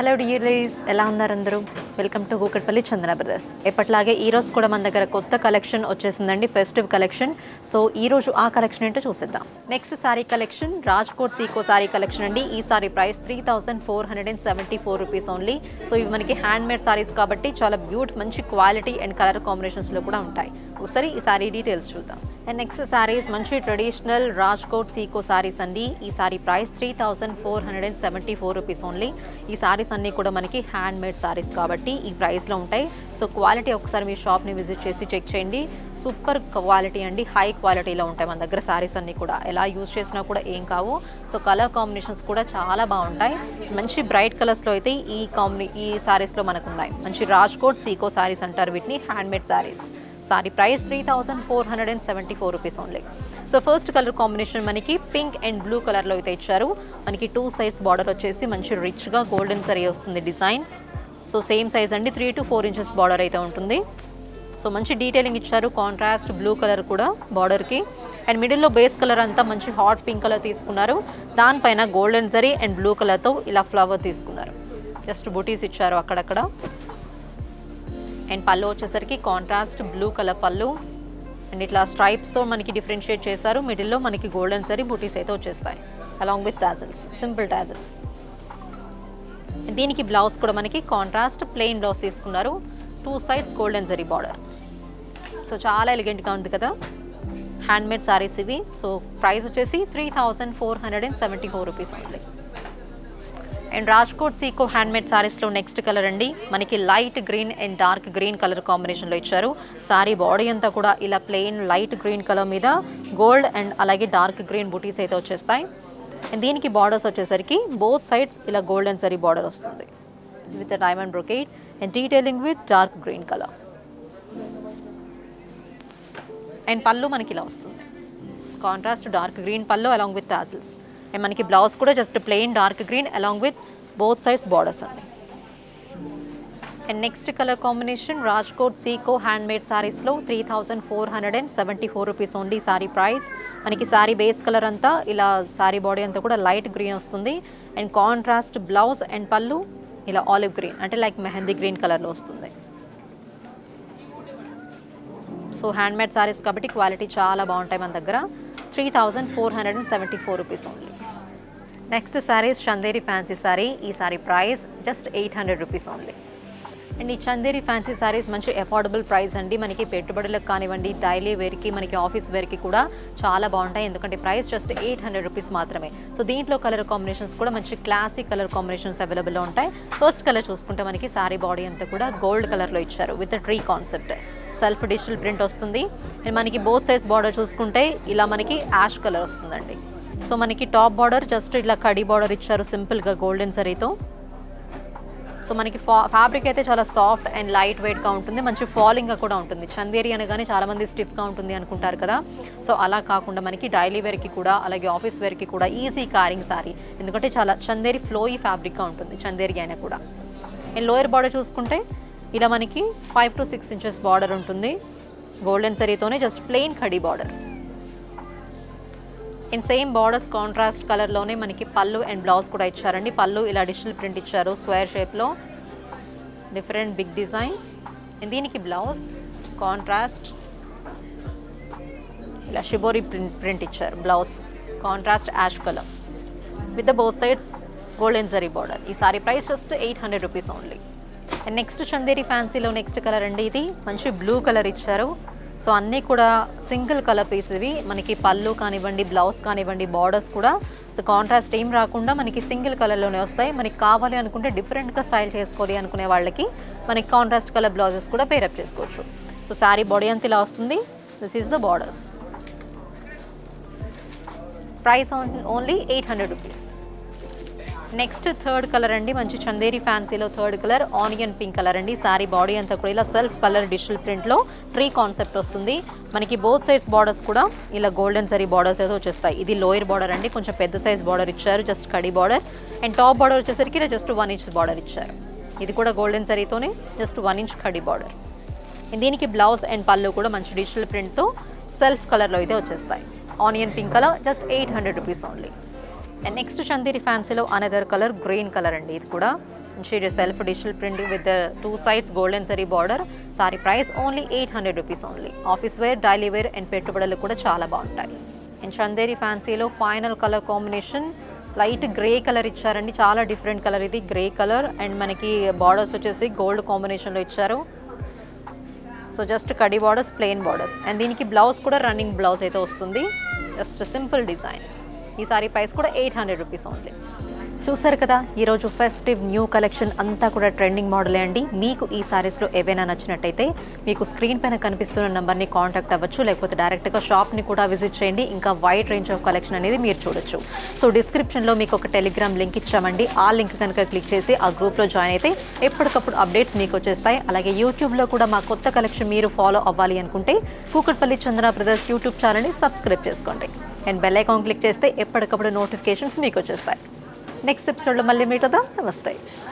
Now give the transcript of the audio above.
hello డియర్లీస్ ఎలా ఉన్నారు అందరూ welcome to Kukatpally Chandana Brothers ఎప్పట్లాగే ఈ రోజు కూడా మన దగ్గర కొత్త కలెక్షన్ వచ్చేసిందండి ఫెస్టివ్ కలెక్షన్ సో ఈ రోజు ఆ కలెక్షన్ ఏంటో చూసేద్దాం next sari collection Rajkot Sico sari collection అండి ఈ sari price three thousand four hundred and seventy four rupees only so ఇవి మనకి హ్యాండ్ మేడ్ సారీస్ కాబట్టి చాలా బ్యూట్ మంచి క్వాలిటీ అండ్ కలర్ కాంబినేషన్స్లో కూడా ఉంటాయి ఒకసారి ఈ సారీ డీటెయిల్స్ చూద్దాం అండ్ నెక్స్ట్ సారీస్ మంచి ట్రెడిషనల్ రాజ్కోట్ సీకో సారీస్ అండి ఈ sari price three thousand four hundred and seventy four rupees only ఈ సారీస్ అన్నీ కూడా మనకి హ్యాండ్ మేడ్ సారీస్ కాబట్టి ఈ ప్రైస్లో ఉంటాయి సో క్వాలిటీ ఒకసారి మీ షాప్ని విజిట్ చేసి చెక్ చేయండి సూపర్ క్వాలిటీ అండి హై క్వాలిటీలో ఉంటాయి మన దగ్గర సారీస్ అన్నీ కూడా ఎలా యూజ్ చేసినా కూడా ఏం కావు సో కలర్ కాంబినేషన్స్ కూడా చాలా బాగుంటాయి మంచి బ్రైట్ కలర్స్లో అయితే ఈ కాంబినే ఈ సారీస్లో మనకు ఉన్నాయి మంచి రాజ్కోట్ సీకో సారీస్ అంటారు వీటిని handmade saris sari price three thousand four hundred and seventy four rupees only so first colour combination మనకి పింక్ అండ్ బ్లూ కలర్లో అయితే ఇచ్చారు మనకి టూ సైజ్ బార్డర్ వచ్చేసి మంచి రిచ్గా గోల్డెన్ సరీ వస్తుంది డిజైన్ సో సేమ్ సైజ్ అండి three to four inches border అయితే ఉంటుంది సో మంచి డీటెయిలింగ్ ఇచ్చారు కాంట్రాస్ట్ బ్లూ కలర్ కూడా బార్డర్కి అండ్ మిడిల్లో బేస్ కలర్ అంతా మంచి హాట్ పింక్ కలర్ తీసుకున్నారు దానిపైన గోల్డెన్ జరీ అండ్ బ్లూ కలర్తో ఇలా ఫ్లవర్ తీసుకున్నారు జస్ట్ బుటీస్ ఇచ్చారు అక్కడక్కడ అండ్ పళ్ళు వచ్చేసరికి కాంట్రాస్ట్ బ్లూ కలర్ పళ్ళు అండ్ ఇట్లా స్ట్రైప్స్తో మనకి డిఫరెన్షియేట్ చేశారు మిడిల్లో మనకి గోల్డెన్ సరీ బూటీస్ అయితే వచ్చేస్తాయి along with tassels simple tassels దీనికి బ్లౌజ్ కూడా మనకి కాంట్రాస్ట్ ప్లెయిన్ బ్లౌజ్ తీసుకున్నారు టూ సైడ్స్ గోల్డెన్ జరీ బార్డర్ సో చాలా ఎలిగెంట్గా ఉంది కదా హ్యాండ్ మేడ్ సారీస్ ఇవి సో ప్రైస్ వచ్చేసి three thousand four hundred and seventy four rupees ఉంది అండ్ రాజ్కోట్ సీకో హ్యాండ్మేడ్ సారీస్లో నెక్స్ట్ కలర్ అండి మనకి light green and dark green colour కాంబినేషన్లో ఇచ్చారు సారీ బాడీ అంతా కూడా ఇలా ప్లెయిన్ లైట్ గ్రీన్ కలర్ మీద గోల్డ్ అండ్ అలాగే డార్క్ గ్రీన్ బుటీస్ అయితే వచ్చేస్తాయి అండ్ దీనికి బార్డర్స్ వచ్చేసరికి బోత్ సైడ్స్ ఇలా గోల్డ్ అండ్ సరీ బార్డర్ వస్తుంది with diamond brocade and detailing with dark green colour and పళ్ళు మనకి ఇలా వస్తుంది కాంట్రాస్ట్ డార్క్ గ్రీన్ పళ్ళు అలాంగ్ విత్ టాజిల్స్ అండ్ మనకి బ్లౌజ్ కూడా just plain dark green along with both sides borders అండి and next colour combination Rajkot Sico handmade సారీస్లో three thousand four hundred and seventy four rupees only sari price మనకి sari base colour అంతా ఇలా sari body అంతా కూడా light green వస్తుంది and contrast blouse and పళ్ళు ఇలా ఆలివ్ గ్రీన్ అంటే లైక్ మెహందీ గ్రీన్ కలర్లో వస్తుంది సో హ్యాండ్ మేడ్ సారీస్ కాబట్టి క్వాలిటీ చాలా బాగుంటాయి మన దగ్గర three thousand four hundred and seventy four rupees only next saris Chanderi fancy sari ఈ sari price just eight hundred rupees only and ఈ చందేరి ఫ్యాన్సీ సారీస్ మంచి అఫోర్డబుల్ ప్రైస్ అండి మనకి పెట్టుబడులకు కానివ్వండి డైలీ వేర్కి మనకి ఆఫీస్ వేర్కి కూడా చాలా బాగుంటాయి ఎందుకంటే price just eight hundred rupees మాత్రమే సో దీంట్లో కలర్ కాంబినేషన్స్ కూడా మంచి క్లాసిక్ కలర్ కాంబినేషన్స్ అవైలబుల్లో ఉంటాయి ఫస్ట్ కలర్ చూసుకుంటే మనకి సారీ బాడీ అంతా కూడా గోల్డ్ కలర్లో ఇచ్చారు with tree concept self digital print వస్తుంది అండ్ మనకి బోత్ సైజ్ బార్డర్ చూసుకుంటే ఇలా మనకి యాష్ కలర్ వస్తుందండి సో మనకి టాప్ బార్డర్ జస్ట్ ఇలా కడి బార్డర్ ఇచ్చారు సింపుల్గా గోల్డెన్ సరీతో సో మనకి ఫా ఫ్యాబ్రిక్ అయితే చాలా సాఫ్ట్ అండ్ లైట్ వెయిట్గా ఉంటుంది మంచి ఫాలింగ్గా కూడా ఉంటుంది చందేరి అనగానే చాలామంది స్టిఫ్గా ఉంటుంది అనుకుంటారు కదా సో అలా కాకుండా మనకి డైలీ వేర్కి కూడా అలాగే ఆఫీస్ వేర్కి కూడా ఈజీ క్యారింగ్ సారీ ఎందుకంటే చాలా చందేరి ఫ్లోయి ఫ్యాబ్రిక్గా ఉంటుంది చందేరి అయినా కూడా అండ్ లోయర్ బార్డర్ చూసుకుంటే ఇలా మనకి five to six inches border ఉంటుంది గోల్డెన్ సరీతోనే జస్ట్ ప్లెయిన్ ఖడీ border and same borders contrast కలర్లోనే మనకి పళ్ళు అండ్ బ్లౌజ్ కూడా ఇచ్చారండి పళ్ళు ఇలా డిజిటల్ ప్రింట్ ఇచ్చారు స్క్వేర్ షేప్లో డిఫరెంట్ బిగ్ డిజైన్ అండ్ దీనికి బ్లౌజ్ కాంట్రాస్ట్ ఇలా షిబోరి ప్రింట్ ప్రింట్ ఇచ్చారు blouse contrast ash colour with the both sides golden జరీ బార్డర్ ఈ sari price just eight hundred rupees only and next Chanderi ఫ్యాన్సీలో నెక్స్ట్ కలర్ అండి ఇది మంచి బ్లూ కలర్ ఇచ్చారు సో అన్నీ కూడా సింగిల్ కలర్ పీస్ ఇవి మనకి పళ్ళు కానివ్వండి బ్లౌజ్ కానివ్వండి బార్డర్స్ కూడా సో కాంట్రాస్ట్ ఏం రాకుండా మనకి సింగిల్ కలర్లోనే వస్తాయి మనకి కావాలి అనుకుంటే డిఫరెంట్గా స్టైల్ చేసుకోవాలి అనుకునే వాళ్ళకి మనకి కాంట్రాస్ట్ కలర్ బ్లౌజెస్ కూడా పేరప్ చేసుకోవచ్చు సో శారీ బాడీ అంతా ఇలా వస్తుంది this is the borders price only eight hundred rupees next third colour అండి మంచి చందేరి ఫ్యాన్సీలో third colour onion pink colour అండి సారీ బాడీ అంతా కూడా ఇలా సెల్ఫ్ కలర్ డిజిటల్ ప్రింట్లో ట్రీ కాన్సెప్ట్ వస్తుంది మనకి బోత్ సైడ్స్ బార్డర్స్ కూడా ఇలా గోల్డెన్ సరీ బార్డర్స్ అయితే వచ్చేస్తాయి ఇది లోయర్ బార్డర్ అండి కొంచెం పెద్ద సైజ్ బార్డర్ ఇచ్చారు జస్ట్ కడి బార్డర్ అండ్ టాప్ బార్డర్ వచ్చేసరికి ఇలా జస్ట్ వన్ ఇంచ్ బార్డర్ ఇచ్చారు ఇది కూడా గోల్డెన్ సరీతోనే జస్ట్ వన్ ఇంచ్ కడి బార్డర్ దీనికి బ్లౌజ్ అండ్ పళ్ళు కూడా మంచి డిజిటల్ ప్రింట్తో సెల్ఫ్ కలర్లో అయితే వచ్చేస్తాయి onion pink colour just eight hundred rupees only and next Chanderi ఫ్యాన్సీలో అనదర్ కలర్ గ్రీన్ కలర్ అండి ఇది కూడా interior self digital print with two sides golden సరీ border sorry price only eight hundred rupees only office wear daily wear and పెట్టుబడులు కూడా చాలా బాగుంటాయి and Chanderi ఫ్యాన్సీలో final colour combination light grey colour ఇచ్చారండి చాలా డిఫరెంట్ కలర్ ఇది గ్రే కలర్ అండ్ మనకి బార్డర్స్ వచ్చేసి గోల్డ్ కాంబినేషన్లో ఇచ్చారు సో జస్ట్ కడి బార్డర్స్ ప్లెయిన్ బార్డర్స్ అండ్ దీనికి బ్లౌజ్ కూడా రన్నింగ్ బ్లౌజ్ అయితే వస్తుంది జస్ట్ సింపుల్ డిజైన్ ఈ సారీ ప్రైస్ కూడా ఎయిట్ హండ్రెడ్ రూపీస్ ఓన్లీ చూసారు కదా ఈరోజు ఫెస్టివ్ న్యూ కలెక్షన్ అంతా కూడా ట్రెండింగ్ మోడలే అండి మీకు ఈ సారీస్లో ఏవైనా నచ్చినట్టయితే మీకు స్క్రీన్ పైన కనిపిస్తున్న నెంబర్ని కాంటాక్ట్ అవ్వచ్చు లేకపోతే డైరెక్ట్గా షాప్ని కూడా విజిట్ చేయండి ఇంకా వైడ్ రేంజ్ ఆఫ్ కలెక్షన్ అనేది మీరు చూడొచ్చు సో డిస్క్రిప్షన్లో మీకు ఒక టెలిగ్రామ్ లింక్ ఇచ్చామండి ఆ లింక్ కనుక క్లిక్ చేసి ఆ గ్రూప్లో జాయిన్ అయితే ఎప్పటికప్పుడు అప్డేట్స్ మీకు వచ్చేస్తాయి అలాగే యూట్యూబ్లో కూడా మా కొత్త కలెక్షన్ మీరు ఫాలో అవ్వాలి అనుకుంటే కూకట్పల్లి చంద్ర బ్రదర్స్ యూట్యూబ్ ఛానల్ని సబ్స్క్రైబ్ చేసుకోండి అండ్ బెల్ ఐకాన్ క్లిక్ చేస్తే ఎప్పటికప్పుడు నోటిఫికేషన్స్ మీకు వచ్చేస్తాయి నెక్స్ట్ ఎపిసోడ్లో మళ్ళీ మీట్ అవుదాం నమస్తే